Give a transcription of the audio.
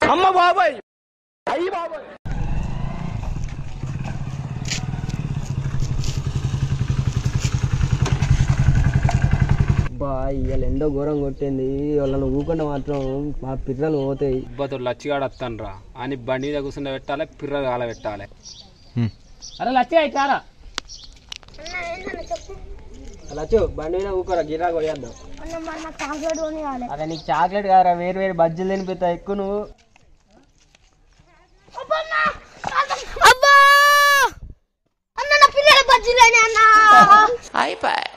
అమ్మ బాబాయ్ అయ్యి బాబాయ్ బా ఇవాళ ఎండో ఘోరం కొట్టింది వాళ్ళని ఊకుండా మాత్రం మా పిల్లలు పోతాయి ఇబ్బతో లచ్చిగాడు వస్తాను రా అని బండి మీద కూర్చుండ పెట్టాలి పిర్ర కాల పెట్టాలి అరే లచ్చగా ఇట్లా లచ్చు బండి మీద ఊకోరా గిరా కొయ్యేద్దాం చాక్లెట్ కొనియాలి అరే నీకు చాక్లెట్ కాదురా వేరు వేరు బజ్జీలు తినిపిస్తా ఎక్కువ నువ్వు అబ్బా అన్న నా పిల్లల బజ్జీలేని అన్న